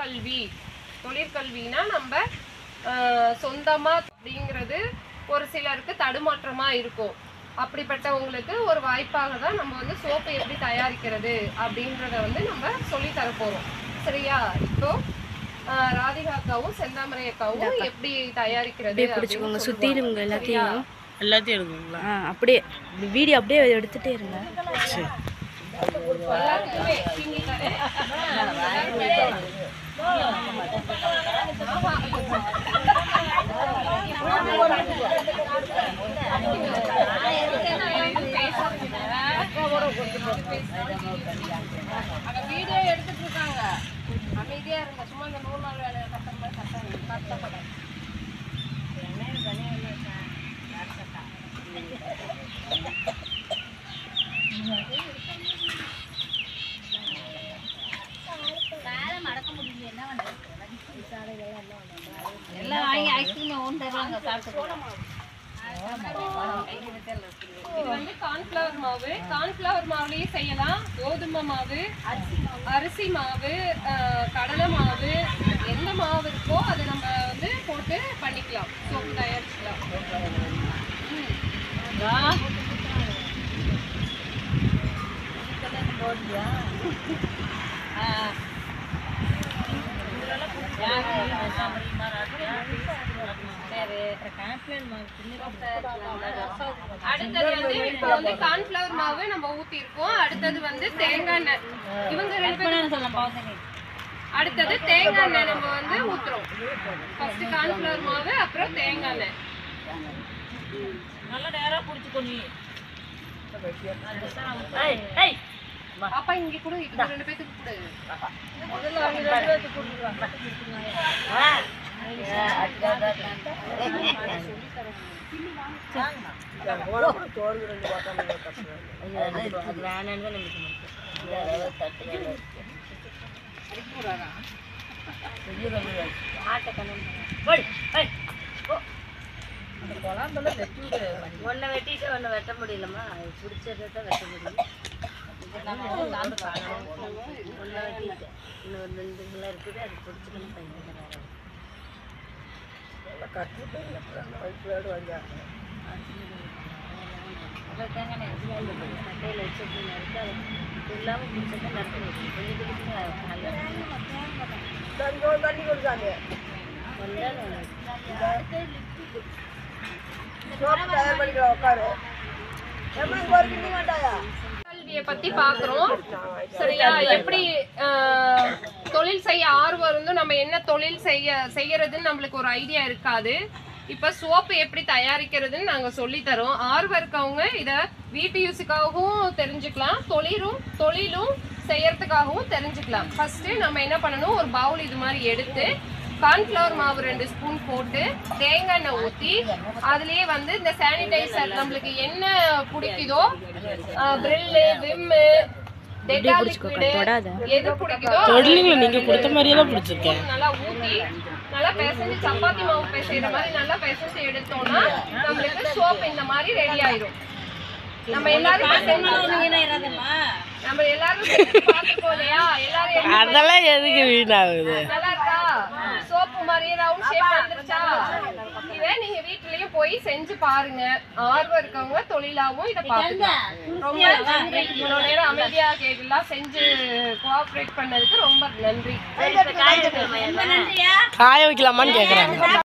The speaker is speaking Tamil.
தொழிற்கல்வி தொழிற்கல்வினா நம்ம ஆஹ், சொந்தமா அப்படிங்கிறது ஒரு சிலருக்கு தடுமாற்றமா இருக்கும் அப்படிப்பட்டவங்களுக்கு ஒரு வாய்ப்பாக தான் நம்ம வந்து சோப்பு எப்படி தயாரிக்கிறது அப்படின்றத வந்து நம்ம சொல்லி தர போறோம் சரியா இப்போ ஆஹ், ராதிகா அக்காவும் செந்தாமரை அக்காவும் எப்படி தயாரிக்கிறது பிடிச்சிக்கோங்க அப்படின்னு சுற்றிலும் சொல்லுவாங்க. எல்லாத்தையும் எல்லாத்தையும் எடுக்குங்களா ஆ அப்படியே வீடியோ அப்படியே எடுத்துகிட்டே இருங்க சரி எல்லாத்துக்குமே பின்னி தரேன். அங்க வீடியோ எடுத்துட்டு இருக்காங்க அமைதியா இருங்க சும்மா இந்த நூறு நாள் வேலையை கஷ்டம் மாதிரி கஷ்டம் கஷ்டப்படாது எல்லாம் வாங்கி ஐஸ்கிரீம் ஒன்று தருவாங்க சாப்பிட்டு இது வந்து கார்ன்ஃப்ளவர் மாவு கார்ன்ஃப்ளவர் மாவுலயே செய்யலாம் கோதுமை மாவு அரிசி மாவு அஹ், கடலை மாவு எந்த மாவு இருக்கோ அதை நம்ம வந்து போட்டு பண்ணிக்கலாம் சோப்பு தயாரிச்சுக்கலாம் அடுத்தது வந்து இப்போ வந்து கார்ன்ஃப்ளவர் மாவு நம்ம ஊத்தி இருக்கோம் அடுத்தது வந்து தேங்காய் எண்ணெய் இவங்க ரெண்டு பேரும் அடுத்தது தேங்காய் எண்ணெய் நம்ம வந்து ஊத்துறோம் ஃபர்ஸ்ட் கார்ன்ஃப்ளவர் மாவு அப்புறம் தேங்காய் எண்ணெய் நல்லா நேரா பிடிச்சிக்கோ நீ பாப்பா இங்க கூட இவங்க ரெண்டு பேத்துக்கு கொடு ஒன்றை வெட்டிட்டு ஒன்று வெட்ட முடியலம்மா பிடிச்சதை தான் வெட்ட முடியும் ஒன்றை வெட்டிட்டு இன்னும் ஒரு ரெண்டு கிலோ இருக்குது அது பிடிச்சிக்கணும் பையன் கட்டையில் வச்சு நறுக்க அது இல்லாமல் பிடிச்சதை நறுக்க முடியும் கொஞ்சம் பிடிச்சி கல்வியை பத்தி பாக்குறோம் சரியா எப்படி ஆஹ், தொழில் செய்ய ஆர்வம் இருந்தும் நம்ம என்ன தொழில் செய்ய செய்யறதுன்னு நம்மளுக்கு ஒரு ஐடியா இருக்காது இப்ப சோப்பு எப்படி தயாரிக்கிறதுன்னு நாங்க சொல்லி தரோம் ஆர்வம் இருக்கவங்க இத வீட்டு யூஸுக்காகவும் தெரிஞ்சுக்கலாம் தொழிலும் தொழிலும் செய்யறதுக்காகவும் தெரிஞ்சுக்கலாம் ஃபர்ஸ்ட் நம்ம என்ன பண்ணணும் ஒரு பவுல் இது மாதிரி எடுத்து கார்ன்ஃப்ளவர் மாவு ரெண்டு ஸ்பூன் போட்டு தேங்காய் எண்ணெய் ஊற்றி அதுலயே வந்து இந்த சானிடைசர் நம்மளுக்கு என்ன பிடிக்குதோ பிரில்லு விம்மு டெட்டால் லிக்விடு எது பிடிக்குதோ தொழிலுங்களை நீங்க கொடுத்த மாதிரியே தான் பிடிச்சிருக்கேன் நல்லா ஊத்தி நல்லா பிசைஞ்சு சப்பாத்தி மாவு பிசைற மாதிரி நல்லா பிசைஞ்சு எடுத்தோம்னா நம்மளுக்கு சோப் இந்த மாதிரி ரெடி ஆயிடும் நம்ம எல்லாரும் பிசைஞ்சு- நம்ம எல்லாரும் செஞ்சு பார்த்துருக்கோம் இல்லையா எல்லாரும் எப்படி அதெல்லாம் எதுக்கு வீணாகுது நல்லா இருக்கா சோப்பு மாதிரியே ரவுண்ட் ஷேப் வந்துருச்சா இதை நீங்க வீட்லயும் போய் செஞ்சு பாருங்க ஆர்வம் இருக்கவங்க தொழிலாவும் இதை பார்த்துக்கலாம் ரொம்ப நன்றி இவ்வளவு நேரம் அமைதியா கேட்கலாம் செஞ்சு கோஆப்ரேட் பண்ணதுக்கு ரொம்ப நன்றி காய வைக்கலாமான்னு கேக்குறாங்க